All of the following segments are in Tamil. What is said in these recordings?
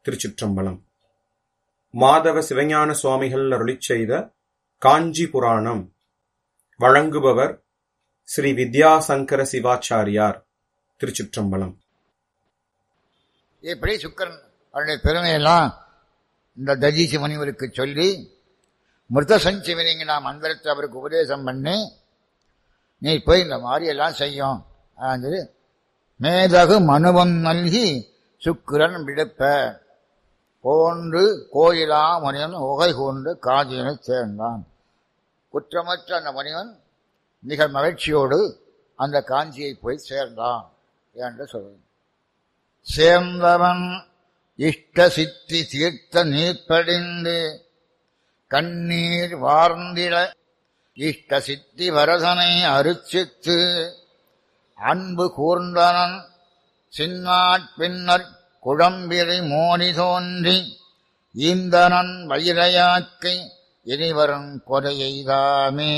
திருச்சிற்றம்பலம் மாதவ சிவஞான சுவாமிகள் அருளிச் செய்த காஞ்சி புராணம் வழங்குபவர் ஸ்ரீ வித்யாசங்கர சிவாச்சாரியார் திருச்சிற்றம்பலம் இப்படி சுக்கரன் அவருடைய பெருமையெல்லாம் இந்த தஜீசி முனிவருக்கு சொல்லி மிருத சஞ்சீவனிங்க நான் மந்திரத்தை அவருக்கு உபதேசம் பண்ணி நீ போய் இந்த மாதிரி எல்லாம் செய்யும் சொல்லி மேதகு மனுவம் நல்கி சுக்கிரன் விடுப்ப போன்று கோயிலா முனிவன் உகை கொண்டு காஞ்சியனை சேர்ந்தான் குற்றமற்ற அந்த முனிவன் மிக மகிழ்ச்சியோடு அந்த காஞ்சியை போய் சேர்ந்தான் என்று சொல்றேன் சேர்ந்தவன் இஷ்ட சித்தி தீர்த்த நீர்ப்படிந்து கண்ணீர் வார்ந்திட இஷ்ட சித்தி வரதனை அருச்சித்து அன்பு கூர்ந்தனன் சின்னாட் பின்னர் குழம்பிரை மோடி தோன்றி ஈந்தனன் வயிறையாக்கை இனிவரும் கொலையெய்தாமே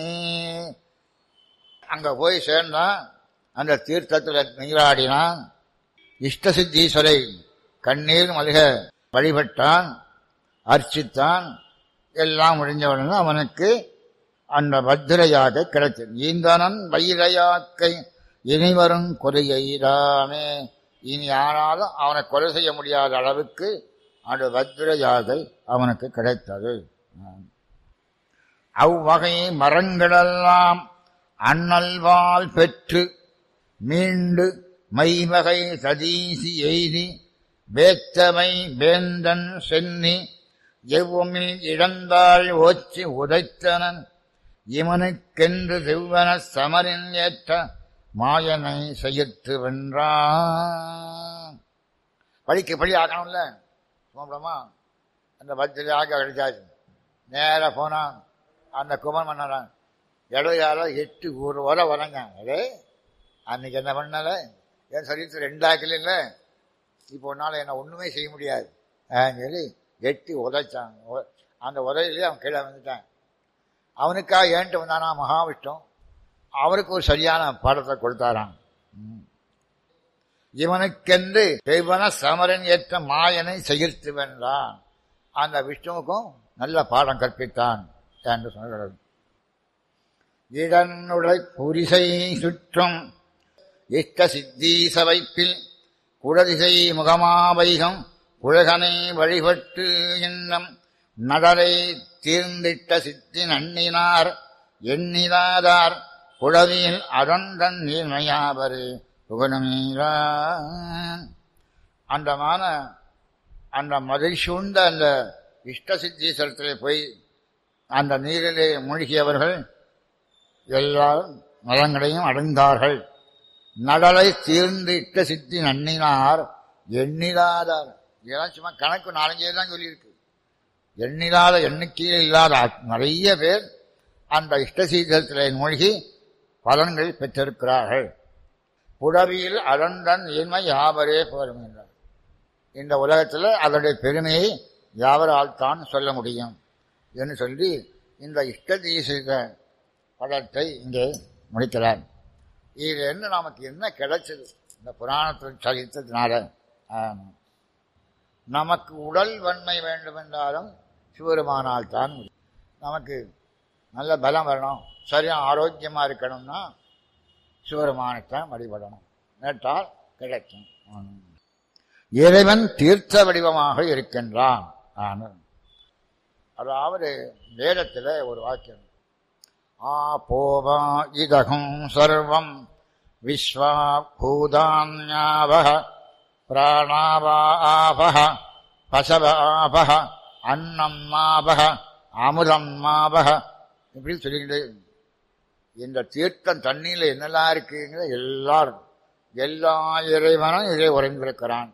அங்க போய் சேர்ந்தான் அந்த தீர்த்தத்தில் நீராடினான் இஷ்ட சித்தீஸ்வரை கண்ணீர் மல்க வழிபட்டான் அர்ச்சித்தான் எல்லாம் முடிஞ்சவுடனே அவனுக்கு அந்த பத்திரையாக கிடைத்தது ஈந்தனன் வயிறையாக்கை இனிவரும் கொலையெய்தாமே இனி ஆனாலும் அவனை கொலை செய்ய முடியாத அளவுக்கு அந்த பத்திர யாகை அவனுக்கு கிடைத்தது அவ்வகை மரங்களெல்லாம் அண்ணல்வால் பெற்று மீண்டு மைவகை சதீசி எய்தி வேத்தமை வேந்தன் சென்னி எவ்வுமில் இழந்தாள் ஓச்சி உதைத்தனன் இவனுக்கென்று செவ்வன சமரின் ஏற்ற மாயனை செய்யத்து வென்றான் படிக்க படி ஆக்கணும்ல சுமப்படமா அந்த பத்திரியாக கிடைச்சாச்சு நேராக போனான் அந்த குமன் மன்னரான் இடையால எட்டு ஊர் வரை வரங்க அடே அன்னைக்கு என்ன பண்ணல என் சரீரத்தில் ரெண்டாக்கல இல்லை இப்போ உன்னால என்ன ஒன்றுமே செய்ய முடியாது சொல்லி எட்டி உதைச்சான் அந்த உதவியிலே அவன் கீழே வந்துட்டான் அவனுக்காக ஏன்ட்டு வந்தானா மகாவிஷ்ணு அவருக்கு ஒரு சரியான பாடத்தை கொடுத்தாராம் இவனுக்கென்று தெய்வன சமரன் ஏற்ற மாயனை செகிர்த்து வென்றான் அந்த விஷ்ணுவுக்கும் நல்ல பாடம் கற்பித்தான் என்று சொல்கிறது இடனுடை புரிசை சுற்றும் இஷ்ட சித்தீச வைப்பில் குடதிசை முகமாவைகம் உலகனை வழிபட்டு இன்னம் நடரை தீர்ந்திட்ட சித்தி நன்னினார் எண்ணிலாதார் குழவியில் அடந்தன் நீர்மையாவரு புகழமீரான் அந்தமான அந்த மதில் சூழ்ந்த அந்த இஷ்ட சித்தீஸ்வரத்திலே போய் அந்த நீரிலே மூழ்கியவர்கள் எல்லாரும் நலங்களையும் அடைந்தார்கள் நடலை தீர்ந்து இட்ட சித்தி நன்னினார் எண்ணிலாதார் இதெல்லாம் சும்மா கணக்கு நாலஞ்சே தான் சொல்லியிருக்கு எண்ணிலாத எண்ணிக்கையில் இல்லாத நிறைய பேர் அந்த இஷ்டசீதத்திலே மூழ்கி பலன்கள் பெற்றிருக்கிறார்கள் புடவியில் அலந்தன் இன்மை யாவரே புகழ்கின்றார் இந்த உலகத்தில் அதனுடைய பெருமையை யாவரால் தான் சொல்ல முடியும் என்று சொல்லி இந்த இஷ்டதீசித படத்தை இங்கே முடிக்கிறார் இதில் என்ன நமக்கு என்ன கிடைச்சது இந்த புராணத்தில் சகித்ததுனால நமக்கு உடல் வன்மை வேண்டுமென்றாலும் சிவருமானால் தான் நமக்கு நல்ல பலம் வரணும் சரியாக ஆரோக்கியமாக இருக்கணும்னா சிவருமானத்தான் வழிபடணும் நேற்றால் கிடைக்கும் இறைவன் தீர்த்த வடிவமாக இருக்கின்றான் அதாவது வேதத்தில் ஒரு வாக்கியம் ஆ போவா இதகும் சர்வம் விஸ்வா பூதான்யாவக பிராணாவா ஆபக பசவ ஆபக அன்னம் மாபக அமுதம் மாபக இப்படி சொல்லிக்கிட்டு இந்த தீர்த்தம் தண்ணியில் என்னெல்லாம் இருக்குங்கிற எல்லாரும் எல்லா இறைவனும் இதை உறைந்திருக்கிறான்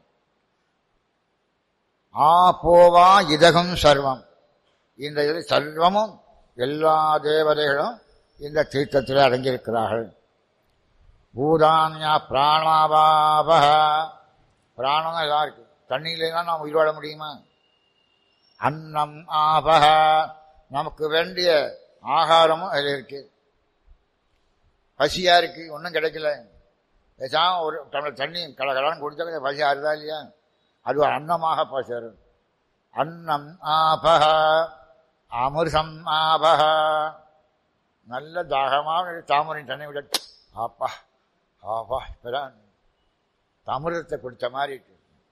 ஆ போவா இதகம் சர்வம் இந்த இது சர்வமும் எல்லா தேவதைகளும் இந்த தீர்த்தத்தில் அடங்கியிருக்கிறார்கள் பூதான்யா பிராணாபாபக பிராணம் எல்லாம் இருக்கு தண்ணியிலாம் நாம் உயிர் வாழ முடியுமா அன்னம் ஆபக நமக்கு வேண்டிய ஆகாரமும் அதில் இருக்கு பசியா இருக்கு ஒன்றும் கிடைக்கல பேசாம ஒரு டம்ளர் தண்ணி கலகலான்னு குடிச்சாலும் பசி ஆறுதா இல்லையா அது ஒரு அன்னமாக போய் சேரும் அன்னம் ஆபக அமிர்தம் ஆபக நல்ல தாகமான தாமரை தண்ணி விட ஆப்பா ஆப்பா இப்பதான் அமிர்தத்தை குடித்த மாதிரி இருக்கு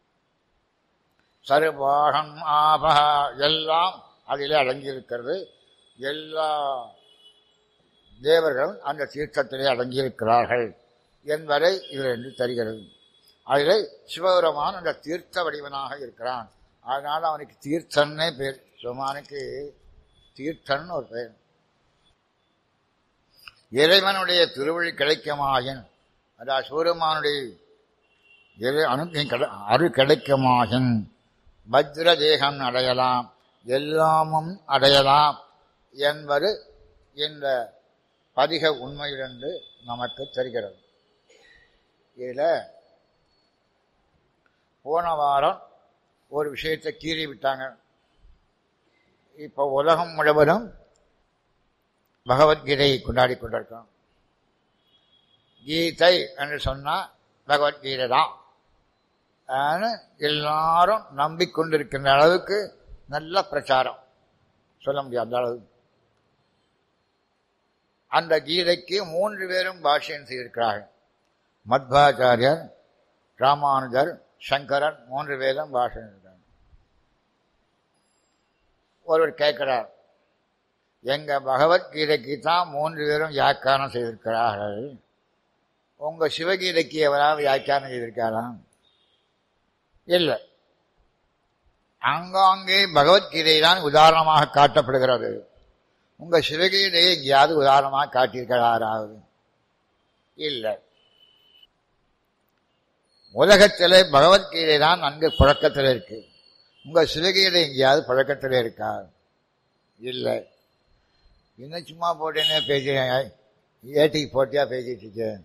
சர்வாகம் ஆபக எல்லாம் அதிலே அடங்கியிருக்கிறது எல்லா தேவர்களும் அந்த தீர்த்தத்திலே அடங்கியிருக்கிறார்கள் என்பதை இதிலிருந்து தருகிறது அதிலே சிவபெருமான் அந்த தீர்த்த வடிவனாக இருக்கிறான் அதனால அவனுக்கு தீர்த்தன்னே பேர் சிவமானுக்கு தீர்த்தன் ஒரு பேர் இறைவனுடைய திருவழி கிடைக்குமாயின் அதாவது சிவபெருமானுடைய இறை அனு அரு கிடைக்குமாயின் பத்ர தேகம் அடையலாம் எல்லாமும் அடையலாம் என்பது இந்த பதிக உண்மையிலிருந்து நமக்கு தெரிகிறது இதில் போன வாரம் ஒரு விஷயத்தை கீறி விட்டாங்க இப்போ உலகம் முழுவதும் பகவத்கீதையை கொண்டாடி கொண்டிருக்கோம் கீதை என்று சொன்னால் பகவத்கீதை தான் எல்லாரும் நம்பிக்கொண்டிருக்கின்ற அளவுக்கு நல்ல பிரச்சாரம் சொல்ல முடியாது அந்த அளவு அந்த கீதைக்கு மூன்று பேரும் பாஷ்யம் செய்திருக்கிறார்கள் மத்வாச்சாரியர் ராமானுஜர் சங்கரன் மூன்று பேரும் பாஷம் இருக்காங்க ஒருவர் கேட்கிறார் எங்க பகவத்கீதைக்கு தான் மூன்று பேரும் வியாக்கியானம் செய்திருக்கிறார்கள் உங்க சிவகீதைக்கு எவராவது வியாக்கியானம் செய்திருக்காராம் இல்லை அங்காங்கே பகவத்கீதை தான் உதாரணமாக காட்டப்படுகிறது உங்க சிவகீதையை எங்கேயாவது உதாரணமாக காட்டியிருக்கிறாராவது இல்லை உலகத்திலே பகவத்கீதை தான் நன்கு புழக்கத்தில் இருக்கு உங்க சிவகீதை எங்கேயாவது புழக்கத்தில் இருக்கா இல்லை இன்னும் சும்மா போட்டேன்னே பேசுறேன் ஏட்டிக்கு போட்டியா பேசிட்டு இருக்கேன்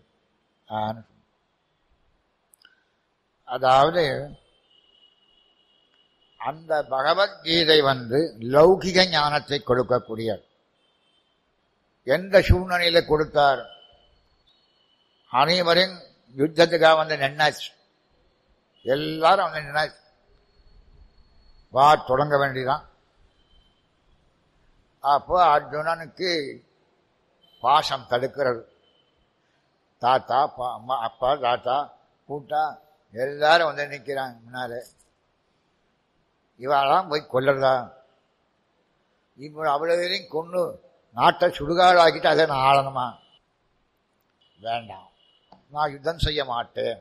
அதாவது அந்த பகவத்கீதை வந்து லௌகிக ஞானத்தை கொடுக்கக்கூடிய எந்த சூழ்நிலையில கொடுத்தார் அனைவரையும் யுத்தத்துக்காக வந்து நின்னாச்சு எல்லாரும் வந்து நின்னாச்சு வா தொடங்க வேண்டிதான் அப்போ அர்ஜுனனுக்கு பாசம் தடுக்கிறது தாத்தா அம்மா அப்பா தாத்தா கூட்டா எல்லாரும் வந்து நிற்கிறாங்க முன்னாலே இவாளாம் போய் கொல்லுறதா இப்போ அவ்வளவையும் கொண்டு நாட்டை சுடுகாடாக்கிட்டு அதை நான் ஆளணுமா வேண்டாம் நான் யுத்தம் செய்ய மாட்டேன்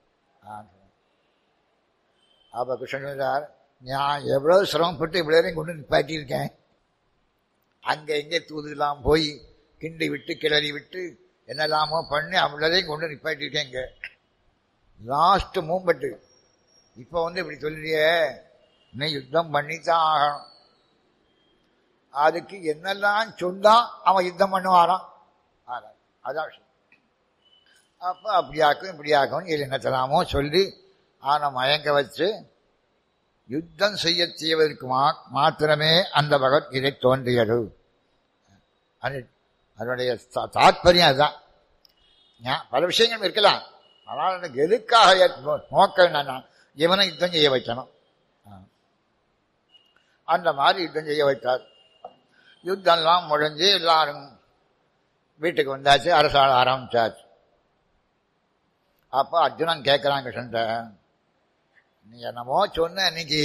அப்ப கிருஷ்ணன் சார் நான் எவ்வளவு சிரமப்பட்டு இவ்வளவு கொண்டு நிப்பாட்டியிருக்கேன் அங்க எங்கே தூதுலாம் போய் கிண்டி விட்டு கிளறி விட்டு என்னெல்லாமோ பண்ணி அவ்வளோதையும் கொண்டு நிப்பாட்டியிருக்கேன் இங்க லாஸ்ட் மூமெண்ட் இப்போ வந்து இப்படி சொல்லியே இன்னும் யுத்தம் பண்ணித்தான் ஆகணும் அதுக்கு என்னெல்லாம் சொன்னா அவன் யுத்தம் பண்ணுவாராம் அதான் விஷயம் அப்போ அப்படியாக்கும் இப்படியாக்கும் இது என்னத்தலாமோ சொல்லி அவனை மயங்க வச்சு யுத்தம் செய்ய செய்வதற்கு மா மாத்திரமே அந்த பகவத்கீதை தோன்றியது அது அதனுடைய தாத்பரியம் அதுதான் பல விஷயங்கள் இருக்கலாம் ஆனால் எனக்கு எதுக்காக நோக்கம் என்னன்னா இவனை யுத்தம் செய்ய வைக்கணும் அந்த மாதிரி யுத்தம் செய்ய வைத்தார் யுத்தம்லாம் முடிஞ்சு எல்லாரும் வீட்டுக்கு வந்தாச்சு அரசாள ஆரம்பிச்சாச்சு அப்போ அர்ஜுனன் கேட்குறான் கிருஷ்ணன் நீ என்னமோ சொன்ன இன்னைக்கு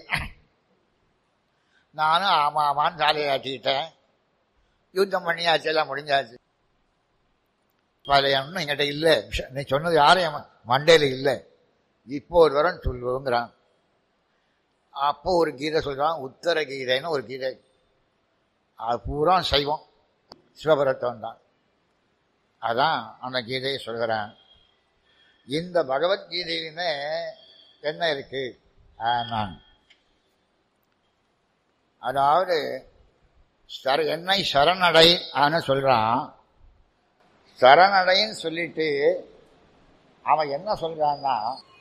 நானும் ஆமா ஆமான்னு சாலையை ஆட்டிக்கிட்டேன் யுத்தம் பண்ணியாச்சு எல்லாம் முடிஞ்சாச்சு பழைய ஒன்றும் என்கிட்ட இல்லை நீ சொன்னது யாரும் மண்டையில் இல்லை இப்போ ஒரு வரம் சொல்லுவோங்கிறான் அப்போ ஒரு கீதை சொல்றான் உத்தர கீதைன்னு ஒரு கீதை அது பூரா சைவம் சிவபுரத்தம் தான் அதான் அந்த கீதையை சொல்கிறேன் இந்த பகவத்கீதையிலுமே என்ன இருக்கு நான் அதாவது சர என்னை சரணடை ஆன சொல்றான் சரணடைன்னு சொல்லிட்டு அவன் என்ன சொல்றான்னா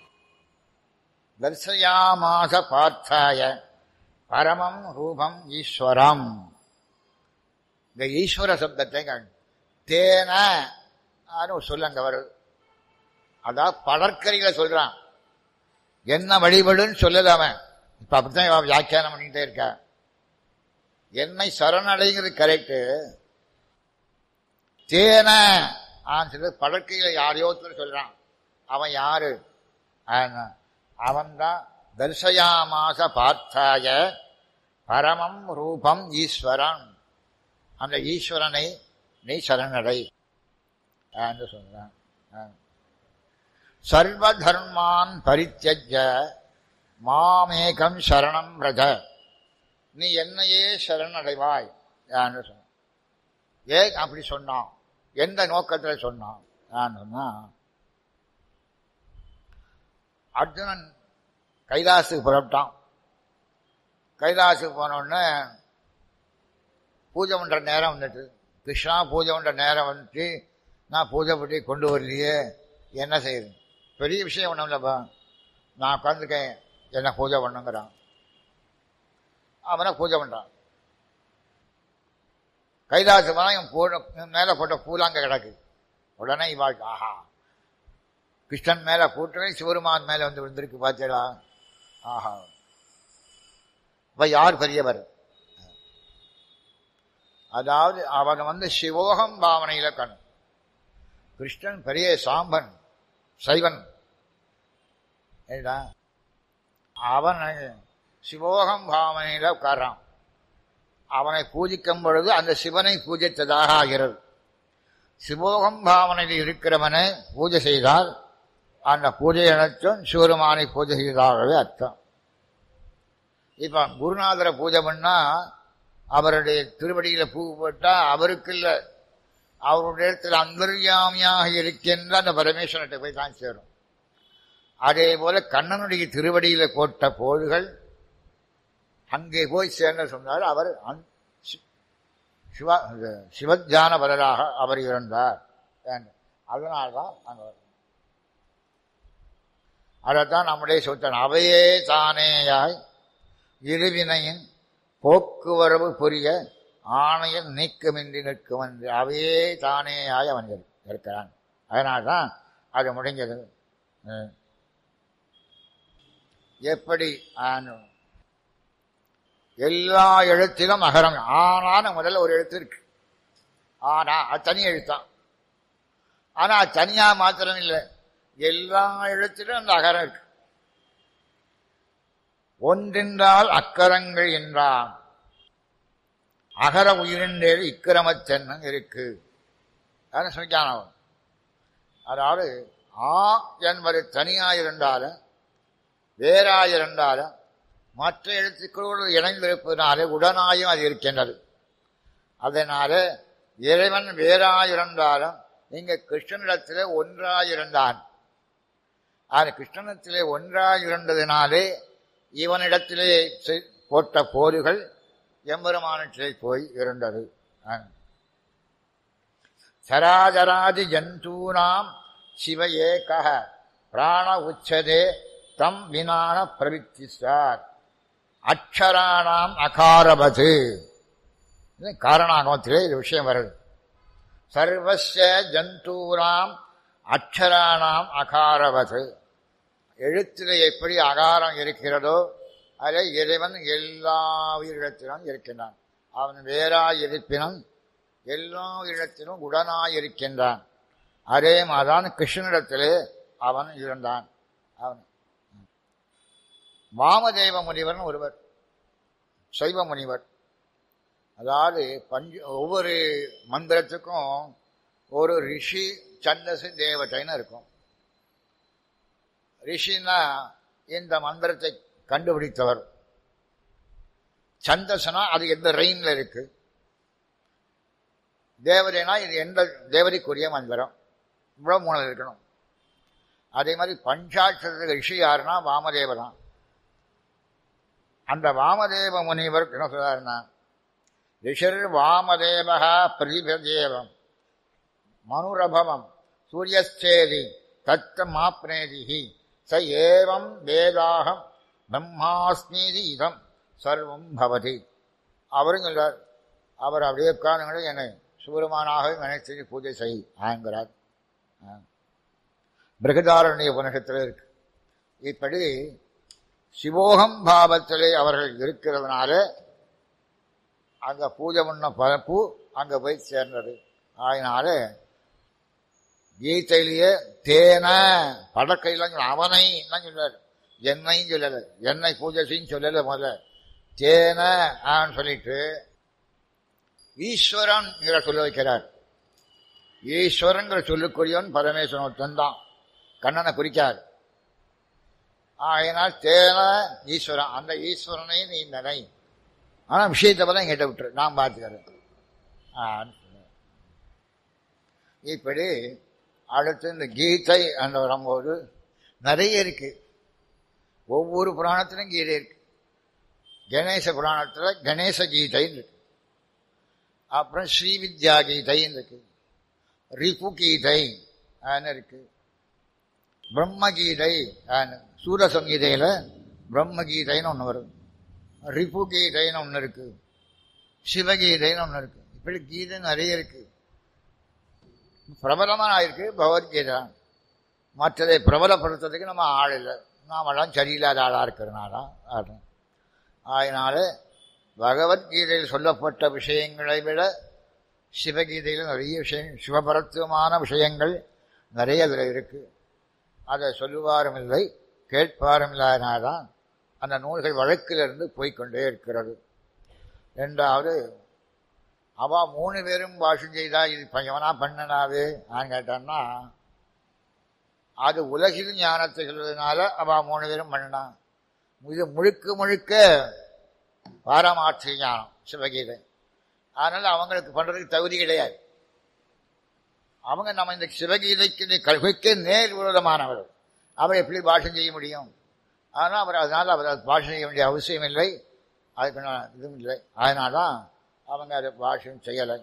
தர்சயாமாச பார்த்தாய பரமம் ரூபம் ஈஸ்வரம் இந்த ஈஸ்வர சப்தத்தை தேன ஒரு சொல்லங்க வருது அதாவது படற்கரிகளை சொல்றான் என்ன வழிபடுன்னு சொல்லல அவன் இப்ப அப்படித்தான் இவன் வியாக்கியானம் பண்ணிட்டே இருக்கா என்னை சரணடைங்கிறது கரெக்டு தேன ஆன்னு சொல்லி படக்கையில யாரையோ ஒருத்தர் சொல்றான் அவன் யாரு அவன்தான் தர்சயாமாச பார்த்தாய பரமம் ரூபம் ஈஸ்வரன் அந்த ஈஸ்வரனை நீ சரணடை என்று சொல்றான் சர்வ தர்மான் பரித்தியஜ மாமேகம் சரணம் ரஜ நீ என்னையே சரணடைவாய் என்று சொன்ன ஏன் அப்படி சொன்னான் எந்த நோக்கத்தில் சொன்னான் சொன்னா அர்ஜுனன் கைலாசுக்கு புறப்பட்டான் கைலாசுக்கு போனோடனே பூஜை பண்ற நேரம் வந்துட்டு கிருஷ்ணா பூஜை பண்ற நேரம் வந்துட்டு நான் பூஜை பண்ணி கொண்டு வரலையே என்ன செய்யுது பெரிய விஷயம் ஒன்றும் இல்லைப்பா நான் உட்காந்துருக்கேன் என்ன பூஜை பண்ணுங்கிறான் அவனை பூஜை பண்றான் கைலாசு போனால் இவன் பூ மேலே போட்ட பூலாங்க கிடக்கு உடனே இவாள் ஆஹா கிருஷ்ணன் மேலே போட்டவே சிவருமான் மேலே வந்து விழுந்திருக்கு பார்த்தீங்களா ஆஹா இப்ப யார் பெரியவர் அதாவது அவன் வந்து சிவோகம் பாவனையில கண் கிருஷ்ணன் பெரிய சாம்பன் சைவன் அவன் சிவோகம் பாவனையில உட்காரான் அவனை பூஜிக்கும் பொழுது அந்த சிவனை பூஜித்ததாக ஆகிறது சிவோகம் பாவனையில் இருக்கிறவனை பூஜை செய்தால் அந்த பூஜை அனைத்தும் சிவருமானை பூஜை செய்ததாகவே அர்த்தம் இப்ப குருநாதரை பூஜை பண்ணா அவருடைய திருவடியில பூ போட்டா அவருக்கு இல்ல அவருடைய இடத்துல அந்தர்யாமியாக இருக்கின்ற அந்த பரமேஸ்வரத்தை போய் தான் சேரும் அதே போல கண்ணனுடைய திருவடியில போட்ட போதுகள் அங்கே போய் சேர்ந்த சொன்னார் அவர் சிவ சிவத்தியான பலராக அவர் இருந்தார் அதனால்தான் அங்க அதைத்தான் நம்முடைய சொத்தன் அவையே தானேயாய் இருவினையின் போக்குவரவு புரிய ஆணையம் நீக்கமின்றி நிற்கும் என்று அவையே தானேயாய் அவன் இருக்கிறான் அதனால்தான் அது முடிஞ்சது எப்படி எல்லா எழுத்திலும் அகரம் ஆனான முதல்ல ஒரு எழுத்து இருக்கு ஆனா அது தனி எழுத்தான் ஆனா தனியா மாத்திரம் இல்லை எல்லா எழுத்திலும் அந்த அகரம் இருக்கு ஒன்றென்றால் அக்கரங்கள் என்றான் அகர உயிரின்றேல் இக்கிரமத்தென்னும் இருக்கு சொல்லிக்கானவன் அதாவது ஆ என்பது தனியாயிருந்தாலும் வேறாயிருந்தாலும் மற்ற எழுத்துக்களோடு இணைந்திருப்பதனாலே உடனாயும் அது இருக்கின்றது அதனால இறைவன் வேறாயிருந்தாலும் இங்க கிருஷ்ணனிடத்திலே ஒன்றாயிருந்தான் அது கிருஷ்ணனிடத்திலே ஒன்றாயிருந்ததினாலே இவனிடத்திலே போட்ட போர்கள் எம்பெருமானத்திலே போய் இருந்தது சராஜராதி ஜந்தூனாம் சிவ ஏக பிராண உச்சதே தம் வினான பிரவித்திசார் அக்ஷராணாம் அகாரபது காரணாகமத்திலே இது விஷயம் வருது சர்வச ஜந்தூனாம் அக்ஷராணாம் அகாரவது எழுத்தில் எப்படி அகாரம் இருக்கிறதோ அதை இறைவன் எல்லா உயிரிடத்திலும் இருக்கின்றான் அவன் வேறாய் இருப்பினும் எல்லா இடத்திலும் உடனாய் இருக்கின்றான் அதே மாதிரிதான் கிருஷ்ணனிடத்திலே அவன் இருந்தான் அவன் வாமதேவ முனிவர்னு ஒருவர் சைவ முனிவர் அதாவது பஞ்சு ஒவ்வொரு மந்திரத்துக்கும் ஒரு ரிஷி சந்தசு தேவதைன்னு இருக்கும் ரிஷின்னா இந்த மந்திரத்தை கண்டுபிடித்தவர் சந்தசனா அது எந்த ரெயின்ல இருக்கு தேவதைனா இது எந்த தேவதைக்குரிய மந்திரம் இவ்வளவு மூணு இருக்கணும் அதே மாதிரி பஞ்சாட்சர ரிஷி யாருன்னா வாமதேவ தான் அந்த வாமதேவ முனிவர் என்ன சொல்றாருன்னா ரிஷர் வாமதேவா பிரதிபதேவம் மனுரபவம் சூரியஸ்தேதி தத்தமாப்னேதி ச ஏவம் வேதாகம் பிரம்மாஸ்மீதி இதம் சர்வம் பவதி அவரும் சொல்றார் அவர் அப்படியே உட்கார்ந்துங்களே என்னை சூரமானாக நினைத்து பூஜை செய் ஆங்கிறார் பிருகதாரண்ய உபனிஷத்தில் இருக்கு இப்படி சிவோகம் பாவத்திலே அவர்கள் இருக்கிறதுனால அங்க பூஜை பண்ண பரப்பு அங்க போய் சேர்ந்தது அதனால கீதையிலேயே தேன படக்கையில் அவனை தான் சொல்லாரு என்னையும் சொல்லல என்னை பூஜை செய்யும் சொல்லல முதல்ல தேன ஆன்னு சொல்லிட்டு ஈஸ்வரன் சொல்ல வைக்கிறார் ஈஸ்வரங்கிற சொல்லுக்குரியவன் பரமேஸ்வரன் ஒருத்தன் தான் கண்ணனை குறிக்கார் ஆகையினால் தேன ஈஸ்வரன் அந்த ஈஸ்வரனை நீ நினை ஆனா விஷயத்தை பத்தி எங்கிட்ட விட்டுரு நான் பார்த்துக்கிறேன் இப்படி அடுத்து இந்த கீதை அந்த வரும்போது நிறைய இருக்கு ஒவ்வொரு புராணத்திலும் கீதை இருக்கு கணேச புராணத்துல கணேச கீதைன்னு இருக்கு அப்புறம் ஸ்ரீவித்யா கீதைன்னு இருக்கு ரிபு கீதை இருக்கு பிரம்ம கீதை சூரசங்கீதையில பிரம்ம கீதைன்னு ஒன்று வருது ரிபு கீதைன்னு ஒன்று இருக்கு சிவகீதைன்னு ஒன்று இருக்கு இப்படி கீதை நிறைய இருக்கு பிரபலமாக இருக்கு பகவத்கீதை மற்றதை பிரபலப்படுத்துறதுக்கு நம்ம ஆள் இல்லை நாமெல்லாம் சரியில்லாத ஆளாக இருக்கிறனால அதனால பகவத்கீதையில் சொல்லப்பட்ட விஷயங்களை விட சிவகீதையில் நிறைய விஷயம் சிவபரத்துவமான விஷயங்கள் நிறைய அதில் இருக்கு அதை சொல்லுவாரும் இல்லை கேட்பாரும் இல்லாதனால்தான் அந்த நூல்கள் வழக்கிலிருந்து போய்கொண்டே இருக்கிறது ரெண்டாவது அவ மூணு பேரும் பாஷம் செய்தா இது எவனா பண்ணனாது நான் கேட்டான்னா அது உலகில் ஞானத்தை சொல்வதனால அவ மூணு பேரும் பண்ணினான் இது முழுக்க முழுக்க பாரமாட்சி ஞானம் சிவகீதை அதனால அவங்களுக்கு பண்றதுக்கு தகுதி கிடையாது அவங்க நம்ம இந்த சிவகீதைக்கு கல்விக்கு நேர் விரோதமானவர் அவர் எப்படி பாஷம் செய்ய முடியும் ஆனால் அவர் அதனால் அவர் பாஷம் செய்ய வேண்டிய அவசியம் இல்லை அதுக்கு இதுவும் இல்லை அதனால தான் அவங்க அதை பாஷம் செய்யலை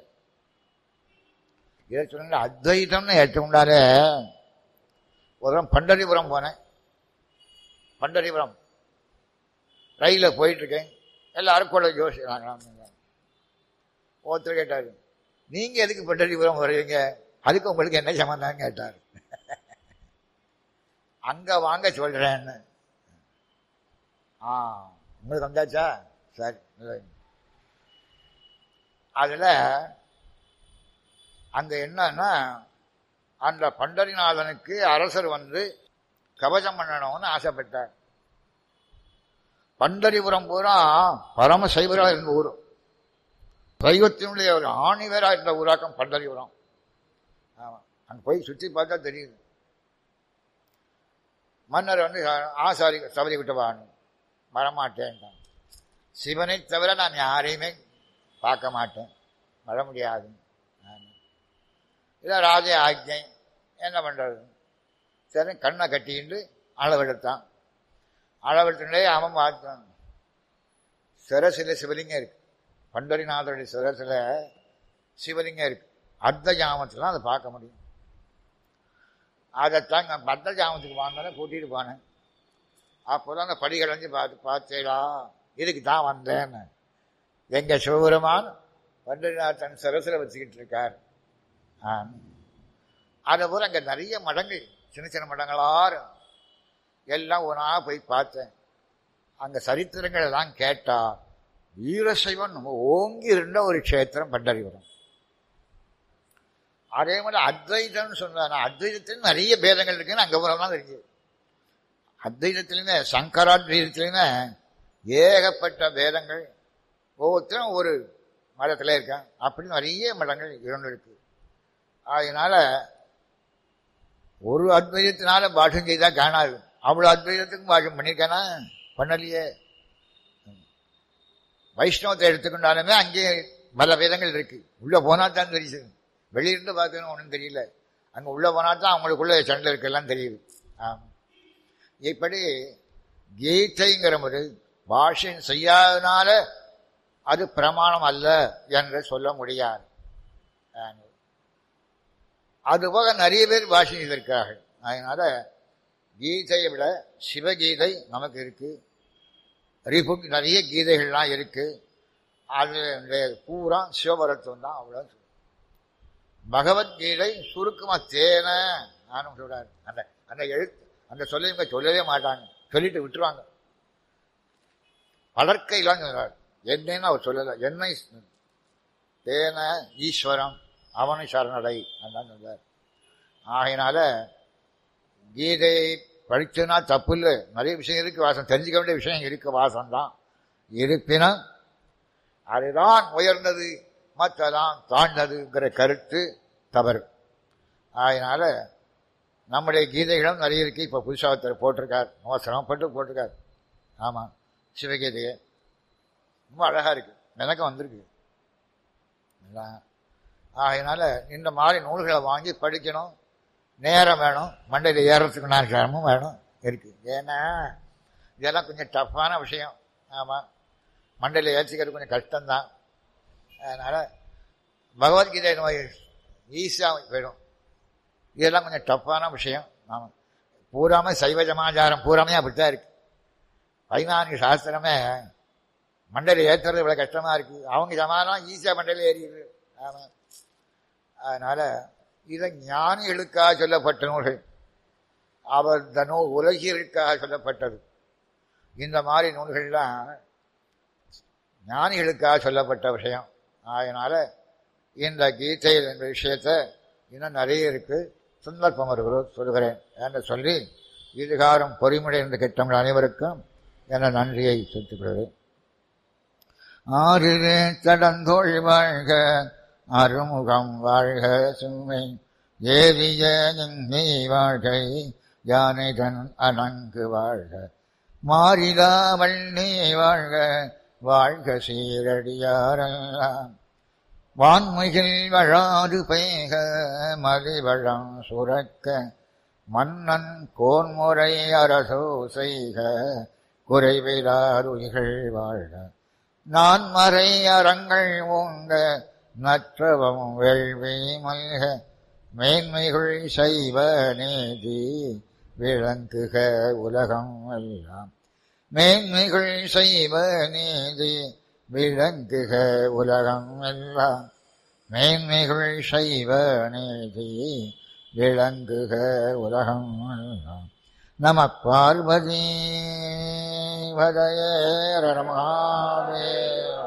இதை சொன்ன அத்வைதம்னு ஏற்றுக்கொண்டாரு ஒரு பண்டரிபுரம் போனேன் பண்டரிபுரம் ரயிலில் போயிட்டு இருக்கேன் எல்லாரும் கூட யோசிக்கிறாங்க ஒருத்தர் கேட்டார் நீங்க எதுக்கு பண்டரிபுரம் வருவீங்க அதுக்கு உங்களுக்கு என்ன சம்பந்தம் கேட்டார் அங்க வாங்க சொல்றேன்னு ஆ உங்களுக்கு வந்தாச்சா சரி அதுல அங்க என்னன்னா அந்த பண்டரிநாதனுக்கு அரசர் வந்து கவசம் பண்ணணும்னு ஆசைப்பட்டார் பண்டரிபுரம் பூரா பரம சைவரா இருந்த ஊர் சைவத்தினுடைய ஒரு ஆணிவரா இருந்த ஊராக்கம் பண்டரிபுரம் ஆமா அங்க போய் சுற்றி பார்த்தா தெரியுது மன்னர் வந்து ஆசாரி சபரி விட்டவான் வரமாட்டேன்ட்டான் சிவனை தவிர நான் யாரையுமே பார்க்க மாட்டேன் வர முடியாது இல்லை ராஜ ஆஜை என்ன பண்ணுறது சரி கண்ணை கட்டிக்கிட்டு அளவெடுத்தான் அளவெடுத்துட்டே அவன் பார்த்தான் சிரசில் சிவலிங்கம் இருக்கு பண்டரிநாதருடைய சிரசில் சிவலிங்கம் இருக்கு அர்த்த ஜாமத்தில் அதை பார்க்க முடியும் அதைத்தான் அர்த்த ஜாமத்துக்கு வாங்கினே கூட்டிகிட்டு போனேன் அப்போதான் அந்த படிகளஞ்சு பார்த்து பார்த்தேடா இதுக்கு தான் வந்தேன்னு எங்க சிவபெருமான் பண்டரிநாதன் சிரசில் வச்சுக்கிட்டு இருக்கார் அதை போல அங்கே நிறைய மடங்கள் சின்ன சின்ன மடங்களாரு எல்லாம் ஒன்றா போய் பார்த்தேன் அங்கே சரித்திரங்கள் எல்லாம் கேட்டா வீரசைவன் ஓங்கி இருந்த ஒரு க்ஷேத்திரம் பண்டரிபுரம் அதே மாதிரி அத்வைதம்னு சொன்னாங்க அத்வைதத்தில் நிறைய பேதங்கள் இருக்குன்னு அங்கே போலாம் இருக்கு அத்வைதத்திலுமே சங்கராத்வைதத்திலுமே ஏகப்பட்ட பேதங்கள் ஒவ்வொருத்தரும் ஒரு மதத்தில் இருக்கான் அப்படி நிறைய மதங்கள் இரண்டு இருக்கு அதனால ஒரு அத்வைதத்தினால பாஷம் செய்தா காணாது அவ்வளோ அத்வைதத்துக்கும் பாஷம் பண்ணியிருக்கானா பண்ணலையே வைஷ்ணவத்தை எடுத்துக்கொண்டாலுமே அங்கே பல வேதங்கள் இருக்கு உள்ள போனா தான் தெரியுது வெளியிருந்து பார்க்கணும் ஒன்றும் தெரியல அங்க உள்ள போனா தான் அவங்களுக்குள்ள சண்டை இருக்கெல்லாம் தெரியுது ஆமா இப்படி கீதைங்கிற ஒரு பாஷை செய்யாதனால அது பிரமாணம் அல்ல என்று சொல்ல முடியாது அதுபோக நிறைய பேர் பாஷை செய்திருக்கிறார்கள் அதனால கீதையை விட சிவகீதை நமக்கு இருக்கு ரிபுக்கு நிறைய கீதைகள்லாம் இருக்கு அது பூரா சிவபரத்துவம் தான் அவ்வளோ பகவத்கீதை சுருக்கமா தேன நானும் சொல்றாரு அந்த அந்த எழுத்து அந்த சொல்லை இவங்க சொல்லவே மாட்டாங்க சொல்லிட்டு விட்டுருவாங்க வளர்க்கையிலாம் சொல்றார் என்னன்னு அவர் சொல்லலை என்னை தேன ஈஸ்வரம் அவனை சரணடை அதான் சொல்றார் ஆகையினால கீதை படிச்சுனா தப்பு இல்லை நிறைய விஷயம் இருக்கு வாசம் தெரிஞ்சுக்க வேண்டிய விஷயம் இருக்கு வாசம் தான் இருப்பினும் அதுதான் உயர்ந்தது மற்றதான் தாழ்ந்ததுங்கிற கருத்து தவறு அதனால நம்முடைய கீதைகளும் நிறைய இருக்கு இப்போ புதுசாக ஒருத்தர் போட்டிருக்கார் ரொம்ப சிரமப்பட்டு போட்டிருக்கார் ஆமாம் சிவகீதையை ரொம்ப அழகாக இருக்கு எனக்கு வந்திருக்கு அதனால இந்த மாதிரி நூல்களை வாங்கி படிக்கணும் நேரம் வேணும் மண்டையில் ஏறத்துக்கு நான் சிரமமும் வேணும் இருக்கு ஏன்னா இதெல்லாம் கொஞ்சம் டஃப்பான விஷயம் ஆமாம் மண்டையில் ஏற்றிக்கிறது கொஞ்சம் கஷ்டம்தான் அதனால் பகவத்கீதை நோய் ஈஸியாக போயிடும் இதெல்லாம் கொஞ்சம் டஃப்பான விஷயம் ஆமாம் பூராமே சைவ சமாச்சாரம் பூராமே அப்படித்தான் இருக்கு பதினான்கு சாஸ்திரமே மண்டையில் ஏற்றுறது இவ்வளோ கஷ்டமாக இருக்குது அவங்க சமாதானம் ஈஸியாக மண்டையில் ஏறிடுது ஆமாம் அதனால் இதை ஞானிகளுக்காக சொல்லப்பட்ட நூல்கள் அவர் இந்த நூல் உலகிற்காக சொல்லப்பட்டது இந்த மாதிரி நூல்கள்லாம் ஞானிகளுக்காக சொல்லப்பட்ட விஷயம் அதனால இந்த கீதையில் என்ற விஷயத்தை இன்னும் நிறைய இருக்கு சந்தர்ப்பம் வருகிறோம் சொல்கிறேன் என்று சொல்லி இதுகாரம் பொறிமுறை கிட்டங்கள் அனைவருக்கும் என நன்றியை செலுத்துகிறேன் ஆறிலே தடந்தோள் வாழ்க அருமுகம் வாழ்க சுமை ஏறிய நீ வாழ்கை யானைதன் அணங்கு வாழ்க மாறிலா வள்ளி வாழ்க வாழ்க சீரடியாரெல்லாம் வான்மைகள் வழாது பெய்க மலிவழம் சுரக்க மன்னன் கோன்முறை அரசோ செய்க குறைவிலாருயிகள் வாழ்க நான் மறை அறங்கள் ஓங்க நற்றவம் வேள்வி மல்க மேன்மைகள் செய்வ நீதி விளங்குக உலகம் எல்லாம் மேன்மைகள் செய்வ நீதி விளங்குக உலகம் எல்லாம் மேன்மைகள் செய்வ நீதி விளங்குக உலகம் எல்லாம் நம பார்வதி வதய ரமாதேவ